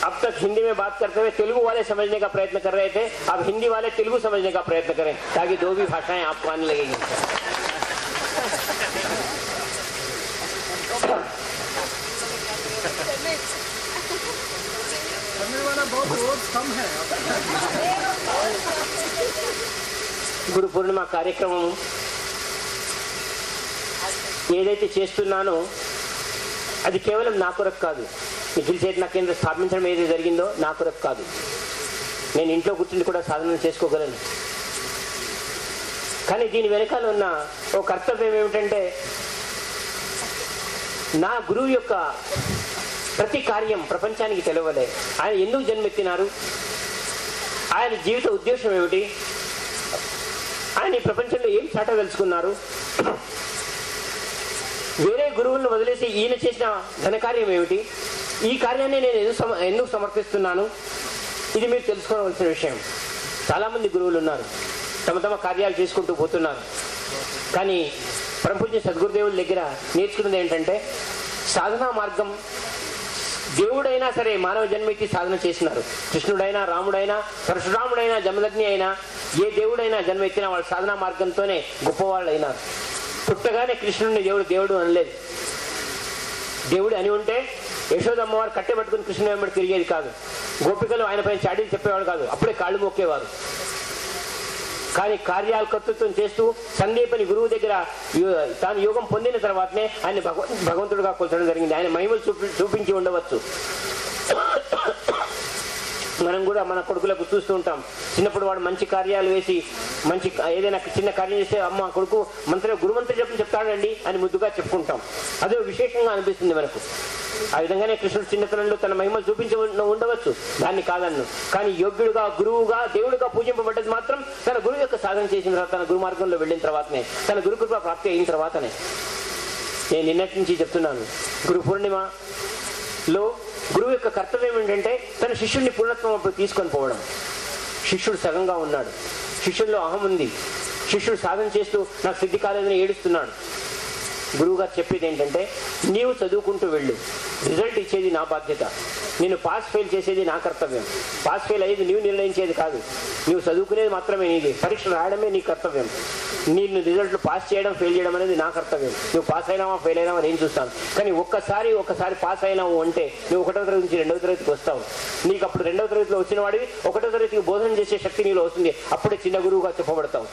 अब तक हिंदी में बात करते हुए तेलुगु वाले समझने का प्रयत्न कर रहे थे अब हिंदी वाले तेलुगु समझने का प्रयत्न करें ताकि दो भी भाषाएं आपको आने लगेगी करने वाला बहुत रोज कम है గురు పూర్ణిమ కార్యక్రమం ఏదైతే చేస్తున్నానో అది కేవలం నా కొరకు కాదు నిఖిల్ చేతన కేంద్రం స్థాపించడం ఏదైతే జరిగిందో నా కొరకు కాదు నేను ఇంట్లో కూర్చుని కూడా సాధన చేసుకోగలను కానీ దీని వెనకాల ఉన్న ఓ కర్తవ్యం ఏమిటంటే నా గురువు యొక్క ప్రతి కార్యం ప్రపంచానికి తెలవలే ఆయన ఎందుకు జన్మెత్తినారు ఆయన జీవిత ఉద్దేశం ఏమిటి ఆయన ఈ ప్రపంచంలో ఏం చాటదలుచుకున్నారు వేరే గురువులను వదిలేసి ఈయన చేసిన ఘనకార్యం ఏమిటి ఈ కార్యాన్ని నేను ఎందుకు సమ- ఎందుకు సమర్పిస్తున్నాను ఇది మీరు తెలుసుకోవాల్సిన విషయం చాలామంది గురువులు ఉన్నారు తమ తమ కార్యాలు చేసుకుంటూ పోతున్నారు కానీ పరమపూజ్య సద్గురుదేవుల దగ్గర నేర్చుకున్నది ఏంటంటే సాధనా మార్గం దేవుడైనా సరే మానవ జన్మెత్తి సాధన చేసినారు కృష్ణుడైనా రాముడైనా పరశురాముడైనా జమదగ్ని అయినా ఏ దేవుడైనా జన్మ ఎత్తినా వాళ్ళ సాధనా మార్గంతోనే గొప్పవాళ్ళు అయినారు పుట్టగానే కృష్ణుడిని దేవుడు దేవుడు అనలేదు దేవుడు అని ఉంటే యశోదమ్మవారు కట్టె పట్టుకుని కృష్ణుడు వెంబడి తిరిగేది కాదు గోపికలు ఆయన పైన చాడీలు చెప్పేవాడు కాదు అప్పుడే కాళ్ళు మొక్కేవారు కానీ కార్యాలు కర్తృత్వం చేస్తూ సందీపని గురువు దగ్గర యో- తాను యోగం పొందిన తర్వాతనే ఆయన భగవ- భగవంతుడిగా కొలచడం జరిగింది ఆయన మహిమలు చూపి చూపించి ఉండవచ్చు మనం కూడా మన కొడుకులకు చూస్తూ ఉంటాం చిన్నప్పుడు వాడు మంచి కార్యాలు వేసి మంచి ఏదైనా చిన్న కార్యం చేస్తే అమ్మ కొడుకు మంత్రి గురుమంత్రి చెప్పి చెప్తాడండి అని ముద్దుగా చెప్పుకుంటాం అదే విశేషంగా అనిపిస్తుంది మనకు ఆ విధంగానే కృష్ణుడు చిన్నతనంలో తన మహిమలు చూపించి ఉన్న- ఉండవచ్చు దాన్ని కాదన్ను కానీ యోగ్యుడుగా గురువుగా దేవుడిగా పూజింపబడ్డది మాత్రం తన గురువు యొక్క సాధన చేసిన తర్వాత తన గురు మార్గంలో వెళ్ళిన తర్వాతనే తన గురు కృప ప్రాప్తి అయిన తర్వాతనే నేను నిన్నటి నుంచి చెప్తున్నాను గురు పూర్ణిమలో గురువు యొక్క కర్తవ్యం ఏంటంటే తన శిష్యుడిని పూర్ణత్వం అప్పుడు తీసుకొని పోవడం శిష్యుడు సగంగా ఉన్నాడు శిష్యుల్లో అహం ఉంది శిష్యుడు సాధన చేస్తూ నాకు సిద్ధి కాలేదని ఏడుస్తున్నాడు గురువు గారు చెప్పేది ఏంటంటే నీవు చదువుకుంటూ వెళ్ళు రిజల్ట్ ఇచ్చేది నా బాధ్యత నేను పాస్ ఫెయిల్ చేసేది నా కర్తవ్యం పాస్ ఫెయిల్ అయ్యేది నీవు నిర్ణయించేది కాదు నీవు చదువుకునేది మాత్రమే నీది పరీక్ష రాయడమే నీ కర్తవ్యం నేను రిజల్ట్లు పాస్ చేయడం ఫెయిల్ చేయడం అనేది నా కర్తవ్యం నువ్వు పాస్ అయినావా ఫెయిల్ అయినావా నేను చూస్తాను కానీ ఒక్కసారి ఒక్కసారి పాస్ అయినావు అంటే నువ్వు ఒకటో తరగతి నుంచి రెండవ తరగతికి వస్తావు నీకు అప్పుడు రెండవ తరగతిలో వచ్చిన వాడివి ఒకటో తరగతికి బోధన చేసే శక్తి నీలో వస్తుంది అప్పుడే చిన్న గురువుగా చెప్పబడతావు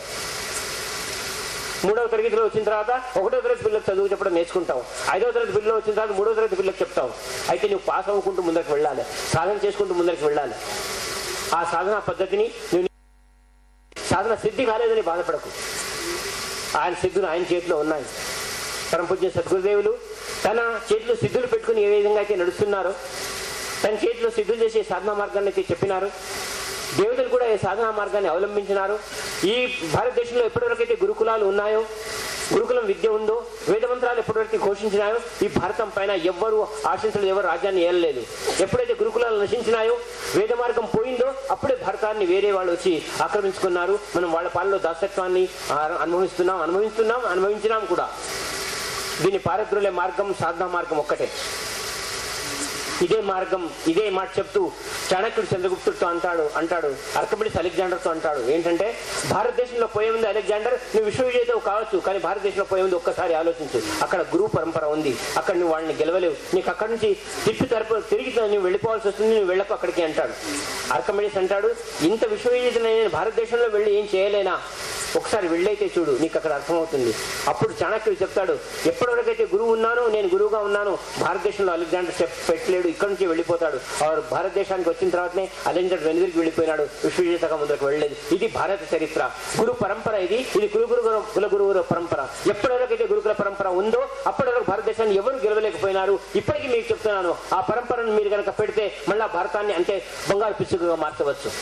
మూడవ తరగతిలో వచ్చిన తర్వాత ఒకటో తరగతి పిల్లలకు చదువు చెప్పడం నేర్చుకుంటావు ఐదవ తరగతి పిల్లలు వచ్చిన తర్వాత మూడవ తరగతి పిల్లలకు చెప్తావు అయితే నువ్వు పాస్ అవ్వకుంటూ ముందరికి వెళ్ళాలి సాధన చేసుకుంటూ ముందరికి వెళ్ళాలి ఆ సాధన పద్ధతిని నువ్వు సాధన సిద్ధి కాలేదని బాధపడకు ఆయన సిద్ధులు ఆయన చేతిలో ఉన్నాయి పరమపూజ్య సద్గురుదేవులు తన చేతిలో సిద్ధులు పెట్టుకుని ఏ విధంగా అయితే నడుస్తున్నారో తన చేతిలో సిద్ధులు చేసే సాధనా మార్గాన్ని అయితే చెప్పినారు దేవతలు కూడా ఈ సాధనా మార్గాన్ని అవలంబించినారు ఈ భారతదేశంలో ఎప్పటివరకైతే గురుకులాలు ఉన్నాయో గురుకులం విద్య ఉందో వేద మంత్రాలు ఎప్పటివరకు ఘోషించినాయో ఈ భారతం పైన ఎవ్వరు ఆశించలేదు ఎవరు రాజ్యాన్ని ఏలలేదు ఎప్పుడైతే గురుకులాలు నశించినాయో వేద మార్గం పోయిందో అప్పుడే భారతాన్ని వేరే వాళ్ళు వచ్చి ఆక్రమించుకున్నారు మనం వాళ్ళ పాలనలో దాసత్వాన్ని ఆ, అనుభవిస్తున్నాం అనుభవిస్తున్నాం అనుభవించినాం కూడా దీని పారద్రులే మార్గం సాధనా మార్గం ఒక్కటే ఇదే మార్గం ఇదే మాట చెప్తూ చాణక్యుడు చంద్రగుప్తుడితో అంటాడు అంటాడు అర్కబిడిస్ అలెగ్జాండర్తో అంటాడు ఏంటంటే భారతదేశంలో పోయే ఉంది అలెగ్జాండర్ నువ్వు విశ్వవిజేతవు కావచ్చు కానీ భారతదేశంలో పోయే ఉంది ఒక్కసారి ఆలోచించు అక్కడ గురువు పరంపర ఉంది అక్కడ నువ్వు వాళ్ళని గెలవలేవు నీకు అక్కడి నుంచి తిప్పి తరపు తిరిగి నువ్వు వెళ్ళిపోవాల్సి వస్తుంది నువ్వు వెళ్ళకు అక్కడికి అంటాడు అర్కమిడిస్ అంటాడు ఇంత విశ్వవిజేత నేను భారతదేశంలో వెళ్ళి ఏం చేయలేనా ఒకసారి వెళ్ళైతే చూడు నీకు అక్కడ అర్థమవుతుంది అప్పుడు చాణక్యుడు చెప్తాడు ఎప్పటివరకైతే గురువు ఉన్నానో నేను గురువుగా ఉన్నాను భారతదేశంలో అలెగ్జాండర్ చెప్ పెట్టలేడు ఇక్కడి నుంచి వెళ్ళిపోతాడు ఆరు భారతదేశానికి వచ్చిన తర్వాతనే అలెగ్జాండర్ వెనుదిరికి వెళ్ళిపోయినాడు విశ్వవిజేతగా ముందుకు వెళ్ళలేదు ఇది భారత చరిత్ర గురు పరంపర ఇది ఇది కుల గురు కుల గురువుల పరంపర ఎప్పటివరకైతే గురుకుల పరంపర ఉందో అప్పటి వరకు భారతదేశాన్ని ఎవరు గెలవలేకపోయినారు ఇప్పటికీ మీకు చెప్తున్నాను ఆ పరంపరను మీరు కనుక పెడితే మళ్ళా భారతాన్ని అంటే బంగారు పిచ్చుకగా మార్చవచ్చు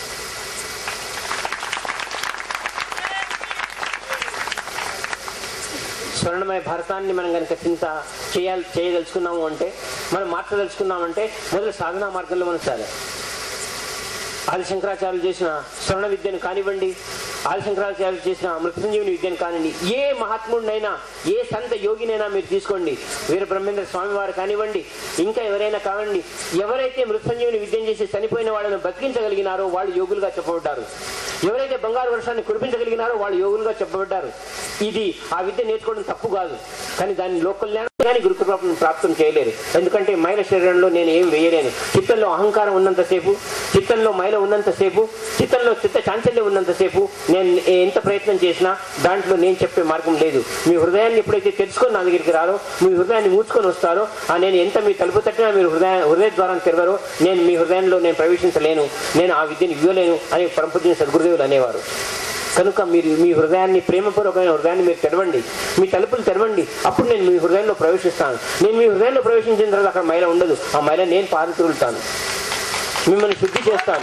స్వర్ణమయ భారతాన్ని మనం కనుక చింత చేయాలి చేయదలుచుకున్నాము అంటే మనం మార్చదలుచుకున్నామంటే మొదలు సాధనా మార్గంలో మనం సాగాలి ఆది శంకరాచార్యులు చేసిన స్వర్ణ విద్యను కానివ్వండి ఆదిశంకరాచార్యులు చేసిన మృత్యుంజీవిని విద్యను కానివ్వండి ఏ మహాత్ముడినైనా ఏ సంత యోగినైనా మీరు తీసుకోండి వీర బ్రహ్మేంద్ర స్వామి వారు కానివ్వండి ఇంకా ఎవరైనా కావండి ఎవరైతే మృత్యుంజీవిని విద్యను చేసి చనిపోయిన వాళ్ళను బతికించగలిగినారో వాళ్ళు యోగులుగా చెప్పబడ్డారు ఎవరైతే బంగారు వర్షాన్ని కురిపించగలిగినారో వాళ్ళు యోగులుగా చెప్పబడ్డారు ఇది ఆ విద్య నేర్చుకోవడం తప్పు కాదు కానీ దాన్ని లోకల్ కానీ గురుకృపను ప్రాప్తం చేయలేరు ఎందుకంటే మైల శరీరంలో నేను ఏం వేయలేను చిత్తంలో అహంకారం ఉన్నంతసేపు చిత్తంలో మైల ఉన్నంతసేపు చిత్తంలో చిత్త చాంచల్యం ఉన్నంతసేపు నేను ఎంత ప్రయత్నం చేసినా దాంట్లో నేను చెప్పే మార్గం లేదు మీ హృదయాన్ని ఎప్పుడైతే తెలుసుకొని నా దగ్గరికి రారో మీ హృదయాన్ని మూసుకొని వస్తారో ఆ నేను ఎంత మీ తలుపు తట్టినా మీరు హృదయ హృదయ ద్వారం తెరవరో నేను మీ హృదయంలో నేను ప్రవేశించలేను నేను ఆ విద్యను ఇవ్వలేను అని పరమపూజ్య సద్గురుదేవులు అనేవారు కనుక మీరు మీ హృదయాన్ని ప్రేమపూర్వకమైన హృదయాన్ని మీరు తెరవండి మీ తలుపులు తెరవండి అప్పుడు నేను మీ హృదయంలో ప్రవేశిస్తాను నేను మీ హృదయంలో ప్రవేశించిన తర్వాత అక్కడ మైల ఉండదు ఆ మైల నేను పారుతురుతాను మిమ్మల్ని శుద్ధి చేస్తాను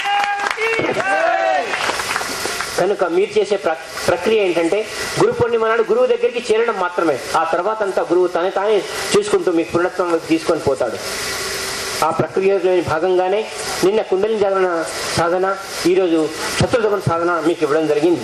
కనుక మీరు చేసే ప్ర- ప్రక్రియ ఏంటంటే గురు పూర్ణిమ నాడు గురువు దగ్గరికి చేరడం మాత్రమే ఆ తర్వాత అంతా గురువు తనే తానే చూసుకుంటూ మీ పూర్ణత్వంలోకి తీసుకొని పోతాడు ఆ ప్రక్రియలోని భాగంగానే నిన్న కుండలిని జాగరణ సాధన ఈరోజు శత్రుదమన సాధన మీకు ఇవ్వడం జరిగింది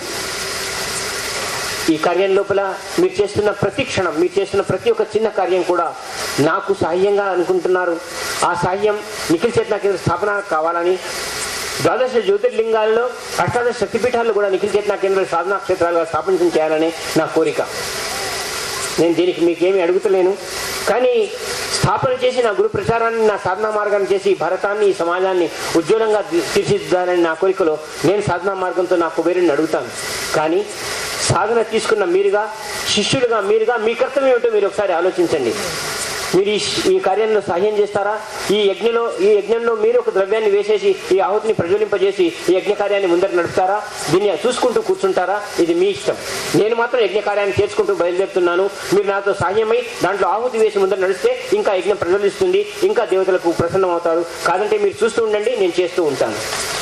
ఈ కార్యం లోపల మీరు చేస్తున్న ప్రతి క్షణం మీరు చేస్తున్న ప్రతి ఒక్క చిన్న కార్యం కూడా నాకు సహాయంగా అనుకుంటున్నారు ఆ సహాయం నిఖిల్ చేతన కేంద్ర స్థాపన కావాలని ద్వాదశ జ్యోతిర్లింగాల్లో అష్టాదశ శక్తిపీఠాలు కూడా నిఖిల్ చేతన కేంద్ర సాధనా క్షేత్రాలుగా స్థాపించడం చేయాలని నా కోరిక నేను దీనికి మీకేమీ అడుగుతలేను కానీ స్థాపన చేసి నా గురు ప్రచారాన్ని నా సాధనా మార్గాన్ని చేసి భారతాన్ని ఈ సమాజాన్ని ఉజ్వలంగా తీ- తీర్చిదిద్దాలని నా కోరికలో నేను సాధనా మార్గంతో నా కుబేరుని అడుగుతాను కానీ సాధన తీసుకున్న మీరుగా శిష్యులుగా మీరుగా మీ కర్తవ్యం ఏమిటో మీరు ఒకసారి ఆలోచించండి మీరు ఈ ఈ కార్యంలో సహాయం చేస్తారా ఈ యజ్ఞలో ఈ యజ్ఞంలో మీరు ఒక ద్రవ్యాన్ని వేసేసి ఈ ఆహుతిని ప్రజ్వలింపజేసి ఈ యజ్ఞ కార్యాన్ని ముందర నడుపుతారా దీన్ని చూసుకుంటూ కూర్చుంటారా ఇది మీ ఇష్టం నేను మాత్రం యజ్ఞ కార్యాన్ని చేర్చుకుంటూ బయలుదేరుతున్నాను మీరు నాతో సహాయమై దాంట్లో ఆహుతి వేసి ముందర నడిస్తే ఇంకా యజ్ఞం ప్రజ్వలిస్తుంది ఇంకా దేవతలకు ప్రసన్నం అవుతారు కాదంటే మీరు చూస్తూ ఉండండి నేను చేస్తూ ఉంటాను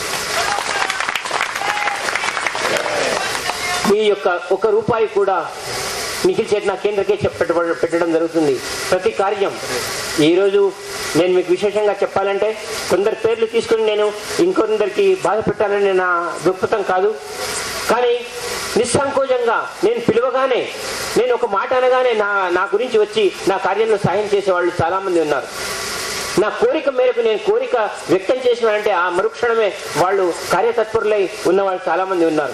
మీ యొక్క ఒక రూపాయి కూడా నిఖిల్ చేతన కేంద్రకే చెప్- పెట్టబడ- పెట్టడం జరుగుతుంది ప్రతి కార్యం ఈరోజు నేను మీకు విశేషంగా చెప్పాలంటే కొందరి పేర్లు తీసుకుని నేను ఇంకొందరికి బాధ పెట్టాలని నా దృక్పథం కాదు కానీ నిస్సంకోచంగా నేను పిలవగానే నేను ఒక మాట అనగానే నా నా గురించి వచ్చి నా కార్యంలో సాయం చేసే వాళ్ళు చాలా మంది ఉన్నారు నా కోరిక మేరకు నేను కోరిక వ్యక్తం చేసినానంటే ఆ మరుక్షణమే వాళ్ళు కార్యతత్పరులై ఉన్న వాళ్ళు చాలా మంది ఉన్నారు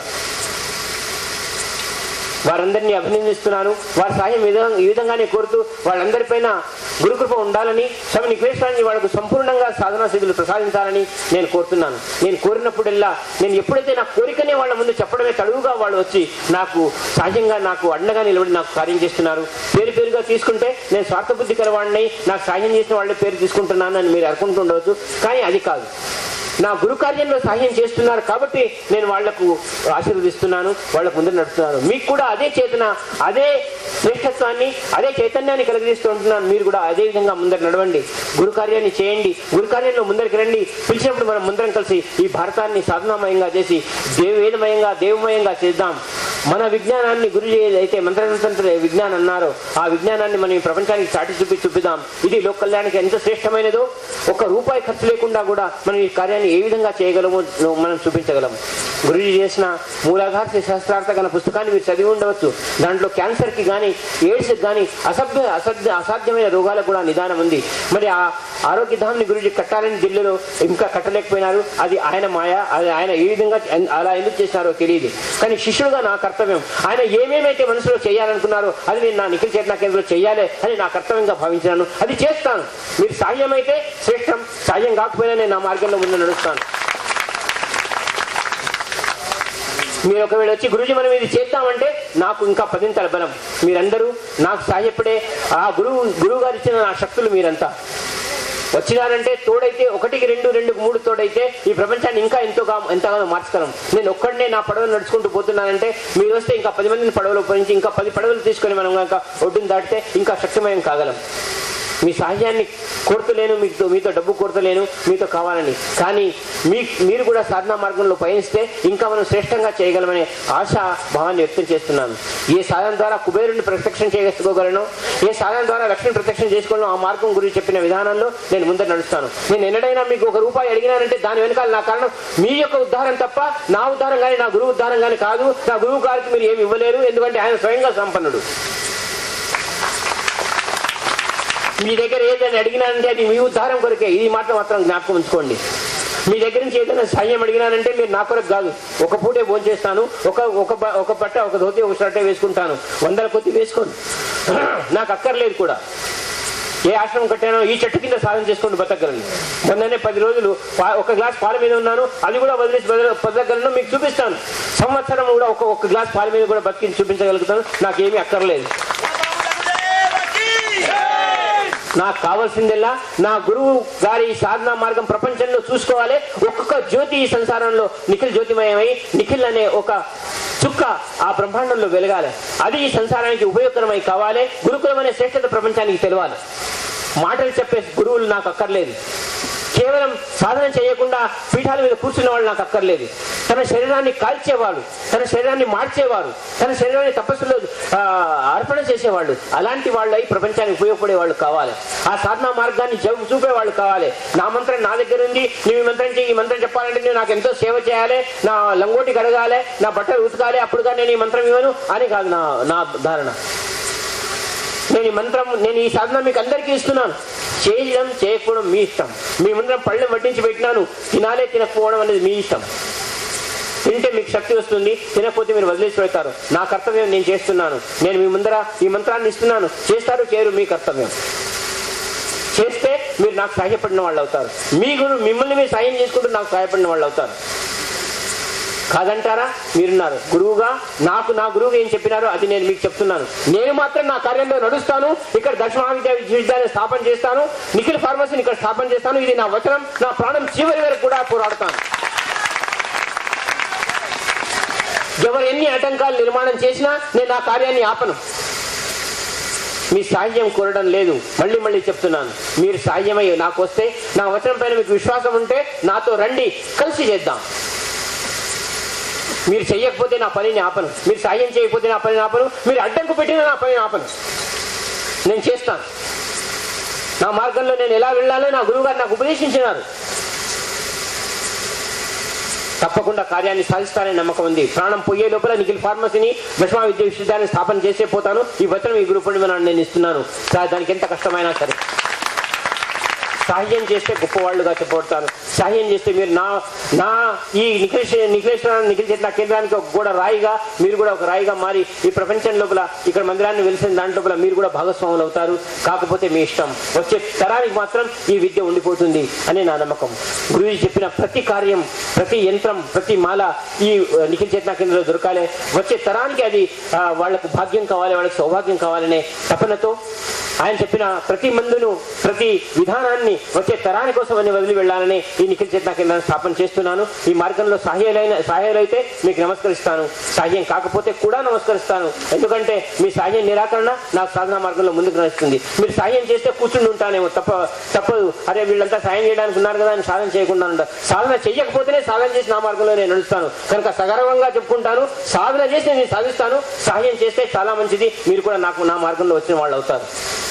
వారందరినీ అభినందిస్తున్నాను వారి సహాయం ఈ విధంగా- ఈ విధంగానే కోరుతూ వాళ్ళందరిపైన గురుకృప ఉండాలని స్వామి నిఖిలేశ్వరాన్ని వాళ్ళకు సంపూర్ణంగా సాధనా స్థితులు ప్రసాదించాలని నేను కోరుతున్నాను నేను కోరినప్పుడల్లా నేను ఎప్పుడైతే నా కోరికనే వాళ్ళ ముందు చెప్పడమే తడువుగా వాళ్ళు వచ్చి నాకు సహజంగా నాకు అండగా నిలబడి నాకు కార్యం చేస్తున్నారు పేరు పేరుగా తీసుకుంటే నేను స్వార్థబుద్ధి కలవాడిని నాకు సహాయం చేసిన వాళ్ళ పేరు తీసుకుంటున్నాను అని మీరు అనుకుంటుండవచ్చు కానీ అది కాదు నా గురు కార్యంలో సహాయం చేస్తున్నారు కాబట్టి నేను వాళ్లకు ఆశీర్వదిస్తున్నాను వాళ్ళకు ముందు నడుస్తున్నాను మీకు కూడా అదే చేతన అదే శ్రేష్టత్వాన్ని అదే చైతన్యాన్ని కలిగిస్తూ ఉంటున్నాను మీరు కూడా అదే విధంగా ముందర నడవండి గురు కార్యాన్ని చేయండి గురు కార్యంలో ముందరికి రండి పిలిచినప్పుడు మనం ముందరం కలిసి ఈ భారతాన్ని సాధనామయంగా చేసి దేవేదమయంగా దేవమయంగా చేద్దాం మన విజ్ఞానాన్ని గురు అయితే మంత్రతంత్ర విజ్ఞానం అన్నారో ఆ విజ్ఞానాన్ని మనం ఈ ప్రపంచానికి చాటి చూపి చూపిద్దాం ఇది లోక కళ్యాణానికి ఎంత శ్రేష్టమైనదో ఒక రూపాయి ఖర్చు లేకుండా కూడా మనం ఈ కార్యాన్ని ఏ విధంగా చేయగలమో మనం చూపించగలము గురుజీ చేసిన మూలాధార శాస్త్రార్థ గల పుస్తకాన్ని మీరు చదివి ఉండవచ్చు దాంట్లో క్యాన్సర్ కి కానీ ఎయిడ్స్ కి కానీ అసభ్య అసభ్య అసాధ్యమైన రోగాలకు కూడా నిదానం ఉంది మరి ఆ ఆరోగ్యధామ్ని గురుజీ కట్టాలని ఢిల్లీలో ఇంకా కట్టలేకపోయినారు అది ఆయన మాయ అది ఆయన ఏ విధంగా అలా ఎందుకు చేసినారో తెలియదు కానీ శిష్యుడుగా నా కర్తవ్యం ఆయన ఏమేమైతే మనసులో చేయాలనుకున్నారో అది నేను నా నిఖిల్ చేతన కేంద్రంలో చేయాలి అని నా కర్తవ్యంగా భావించినాను అది చేస్తాను మీరు సాధ్యం అయితే శ్రేష్టం సాధ్యం కాకపోయినా నేను నా మార్గంలో ముందు నడుస్తాను మీరు ఒకవేళ వచ్చి గురుజీ మనం ఇది చేద్దామంటే నాకు ఇంకా పదింతల బలం మీరందరూ నాకు సాయపడే ఆ గురువు గురువు గారు ఇచ్చిన నా శక్తులు మీరంతా వచ్చినారంటే తోడైతే ఒకటికి రెండు రెండుకి మూడు తోడైతే ఈ ప్రపంచాన్ని ఇంకా ఎంతోగా ఎంతగానో మార్చగలం నేను ఒక్కడనే నా పడవలు నడుచుకుంటూ పోతున్నానంటే మీరు వస్తే ఇంకా పది మందిని పడవలు ఉపయోగించి ఇంకా పది పడవలు తీసుకొని మనం కనుక ఒడ్డును దాటితే ఇంకా శక్తిమయం కాగలం మీ సహాయాన్ని కోరుతలేను మీతో మీతో డబ్బు కోరుతలేను మీతో కావాలని కానీ మీ మీరు కూడా సాధనా మార్గంలో పయనిస్తే ఇంకా మనం శ్రేష్టంగా చేయగలమనే ఆశ భావాన్ని వ్యక్తం చేస్తున్నాను ఏ సాధన ద్వారా కుబేరుని ప్రత్యక్షం చేసుకోగలను ఏ సాధన ద్వారా లక్ష్మీ ప్రత్యక్షం చేసుకోగలను ఆ మార్గం గురించి చెప్పిన విధానంలో నేను ముందర నడుస్తాను నేను ఎన్నడైనా మీకు ఒక రూపాయి అడిగినానంటే దాని వెనకాల నా కారణం మీ యొక్క ఉద్ధారం తప్ప నా ఉద్ధారం కానీ నా గురువు ఉద్ధారం కానీ కాదు నా గురువు గారికి మీరు ఏమి ఇవ్వలేరు ఎందుకంటే ఆయన స్వయంగా సంపన్నుడు మీ దగ్గర ఏదైనా అడిగినానంటే అది మీ ఉద్ధారం కొరకే ఇది మాత్రం మాత్రం జ్ఞాపకం ఉంచుకోండి మీ దగ్గర నుంచి ఏదైనా సాయం అడిగినానంటే మీరు నా కొరకు కాదు ఒక పూటే భోంచేస్తాను ఒక ఒక బ- ఒక బట్ట ఒక ధోతి ఒక షర్టే వేసుకుంటాను వందల కొద్ది వేసుకోండి నాకు అక్కర్లేదు కూడా ఏ ఆశ్రమం కట్టానో ఈ చెట్టు కింద సాధన చేసుకుని బతకగలను మొన్ననే పది రోజులు పా- ఒక గ్లాస్ పాల మీద ఉన్నాను అది కూడా వదిలేసి బతక- బతకగలను మీకు చూపిస్తాను సంవత్సరం కూడా ఒక ఒక గ్లాస్ పాల మీద కూడా బతికి చూపించగలుగుతాను నాకేమీ అక్కర్లేదు నాకు కావాల్సిందల్లా నా గురువు గారి సాధనా మార్గం ప్రపంచంలో చూసుకోవాలి ఒక్కొక్క జ్యోతి ఈ సంసారంలో నిఖిల్ జ్యోతిమయమై నిఖిల్ అనే ఒక చుక్క ఆ బ్రహ్మాండంలో వెలగాలి అది ఈ సంసారానికి ఉపయోగకరమై కావాలి గురుకులం అనే శ్రేష్టత ప్రపంచానికి తెలవాలి మాటలు చెప్పే గురువులు నాకు అక్కర్లేదు కేవలం సాధన చేయకుండా పీఠాల మీద కూర్చున్న వాళ్ళు నాకు అక్కర్లేదు తన శరీరాన్ని కాల్చేవాడు తన శరీరాన్ని మార్చేవారు తన శరీరాన్ని తపస్సులో ఆ, అర్పణ చేసేవాళ్ళు అలాంటి వాళ్ళు అయి ప్రపంచానికి ఉపయోగపడే వాళ్ళు కావాలి ఆ సాధనా మార్గాన్ని చూ- చూపేవాళ్ళు కావాలి నా మంత్రం నా దగ్గర ఉంది నువ్వు ఈ మంత్రం చెయ్యి, ఈ మంత్రం చెప్పాలంటే నేను నాకు ఎంతో సేవ చేయాలి నా లంగోటి కడగాలి నా బట్టలు ఉతకాలి అప్పుడుగా నేను ఈ మంత్రం ఇవ్వను అని కాదు నా నా ధారణ నేను ఈ మంత్రం నేను ఈ సాధన మీకు అందరికీ ఇస్తున్నాను చేయడం చేయకపోవడం మీ ఇష్టం మీ ముందర పళ్ళెం వడ్డించి పెట్టినాను తినాలే తినకపోవడం అనేది మీ ఇష్టం తింటే మీకు శక్తి వస్తుంది తినకపోతే మీరు వదిలేసి పెడతారు నా కర్తవ్యం నేను చేస్తున్నాను నేను మీ ముందర ఈ మంత్రాన్ని ఇస్తున్నాను చేస్తారు చేయరు మీ కర్తవ్యం చేస్తే మీరు నాకు సహాయపడిన వాళ్ళు అవుతారు మీ గురు మిమ్మల్ని మీరు సాయం చేసుకుంటూ నాకు సహాయపడిన వాళ్ళు అవుతారు కాదంటారా మీరున్నారు గురువుగా నాకు నా గురువు ఏం చెప్పినారో అది నేను మీకు చెప్తున్నాను నేను మాత్రం నా కార్యంలో నడుస్తాను ఇక్కడ దక్షిణ మహావిద్యాలయ విశ్వవిద్యాలయం స్థాపన చేస్తాను నిఖిల్ ఫార్మసీని ఇక్కడ స్థాపన చేస్తాను ఇది నా వచనం నా ప్రాణం చివరి వరకు కూడా పోరాడతాను ఎవరు ఎన్ని ఆటంకాలు నిర్మాణం చేసినా నేను నా కార్యాన్ని ఆపను మీ సాహ్యం కోరడం లేదు మళ్ళీ మళ్ళీ చెప్తున్నాను మీరు సాహ్యమై నాకు వస్తే నా వచనం పైన మీకు విశ్వాసం ఉంటే నాతో రండి కలిసి చేద్దాం మీరు చెయ్యకపోతే నా పనిని ఆపను మీరు సాయం చేయకపోతే నా పనిని ఆపను మీరు అడ్డంకు పెట్టినా నా పనిని ఆపను నేను చేస్తాను నా మార్గంలో నేను ఎలా వెళ్ళాలో నా గురువు గారు నాకు ఉపదేశించినారు తప్పకుండా కార్యాన్ని సాధిస్తానని నమ్మకం ఉంది ప్రాణం పోయే లోపల నిఖిల్ ఫార్మసీని విశ్వ విద్య విశ్వవిద్యాలయం స్థాపన చేసే పోతాను ఈ వచనం ఈ గురు పూర్ణిమ నాడు నేను ఇస్తున్నాను దా- దానికి ఎంత కష్టమైనా సరే సాహ్యం చేస్తే గొప్పవాళ్ళుగా చెప్పబడతాను సాహ్యం చేస్తే మీరు నా నా ఈ నిఖిలేష్ నిఖిలేశ్వర నిఖిల్ చెట్ల కేంద్రానికి ఒక కూడా రాయిగా మీరు కూడా ఒక రాయిగా మారి ఈ ప్రపంచం లోపల ఇక్కడ మందిరాన్ని వెలిసిన దాంట్ లోపల మీరు కూడా భాగస్వాములు అవుతారు కాకపోతే మీ ఇష్టం వచ్చే తరానికి మాత్రం ఈ విద్య ఉండిపోతుంది అని నా నమ్మకం గురువు చెప్పిన ప్రతి కార్యం ప్రతి యంత్రం ప్రతి మాల ఈ ఆ, నిఖిల్ చేతన కేంద్రంలో దొరకాలి వచ్చే తరానికి అది ఆ, వాళ్ళకు భాగ్యం కావాలి వాళ్ళకి సౌభాగ్యం కావాలనే తపనతో ఆయన చెప్పిన ప్రతి మందును ప్రతి విధానాన్ని వచ్చే తరాని కోసం అని వదిలి వెళ్ళాలని ఈ నిఖిల్ చేతన కేంద్రాన్ని స్థాపన చేస్తున్నాను ఈ మార్గంలో సహాయాలైన సహాయాలైతే మీకు నమస్కరిస్తాను సహాయం కాకపోతే కూడా నమస్కరిస్తాను ఎందుకంటే మీ సహాయం నిరాకరణ నాకు సాధన మార్గంలో ముందుకు నడుస్తుంది మీరు సహాయం చేస్తే కూర్చుని ఉంటానేమో తప్ప తప్పదు అరే వీళ్ళంతా సాయం చేయడానికి ఉన్నారు కదా అని సాధన చేయకుండా ఉంటారు సాధన చేయకపోతేనే సాధన చేసి నా మార్గంలో నేను నడుస్తాను కనుక సగర్వంగా చెప్పుకుంటాను సాధన చేసి నేను సాధిస్తాను సహాయం చేస్తే చాలా మంచిది మీరు కూడా నాకు నా మార్గంలో వచ్చిన వాళ్ళు అవుతారు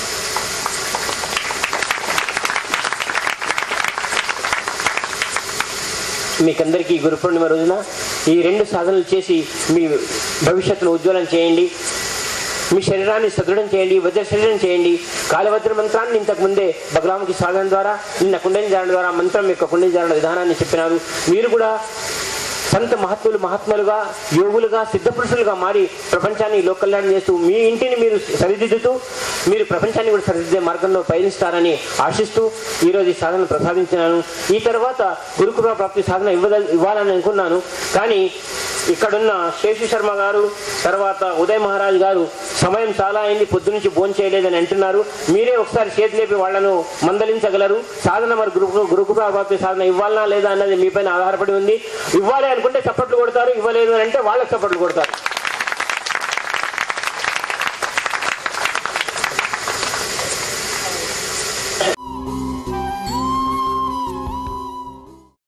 మీకందరికీ ఈ గురు పూర్ణిమ రోజున ఈ రెండు సాధనలు చేసి మీ భవిష్యత్తును ఉజ్వలం చేయండి మీ శరీరాన్ని సదృఢం చేయండి వజ్ర శరీరం చేయండి కాలవజ్ర మంత్రాన్ని ఇంతకు ముందే బగలాముకి సాధన ద్వారా నిన్న కుండలి జారణ ద్వారా మంత్రం యొక్క కుండలి జారణ విధానాన్ని చెప్పినారు మీరు కూడా సంత మహాత్ములు మహాత్ములుగా యోగులుగా సిద్ధపురుషులుగా మారి ప్రపంచాన్ని లోకల్యాణం చేస్తూ మీ ఇంటిని మీరు సరిదిద్దుతూ మీరు ప్రపంచాన్ని కూడా సరిదిద్దే మార్గంలో పయనిస్తారని ఆశిస్తూ ఈరోజు ఈ సాధన ప్రసాదించినాను ఈ తర్వాత గురుకుల ప్రాప్తి సాధన ఇవ్వద ఇవ్వాలని అనుకున్నాను కానీ ఇక్కడున్న శేషు శర్మ గారు తర్వాత ఉదయ్ మహారాజ్ గారు సమయం చాలా అయింది పొద్దు నుంచి భోజనం చేయలేదని అంటున్నారు మీరే ఒకసారి చేతి లేపి వాళ్లను మందలించగలరు సాధన మరి గురు గురుకుల ప్రాప్తి సాధన ఇవ్వాలనా లేదా అన్నది మీపైన ఆధారపడి ఉంది ఇవ్వాలి అనుకుంటే చప్పట్లు కొడతారు ఇవ్వలేదు అని అంటే వాళ్ళకి చప్పట్లు కొడతారు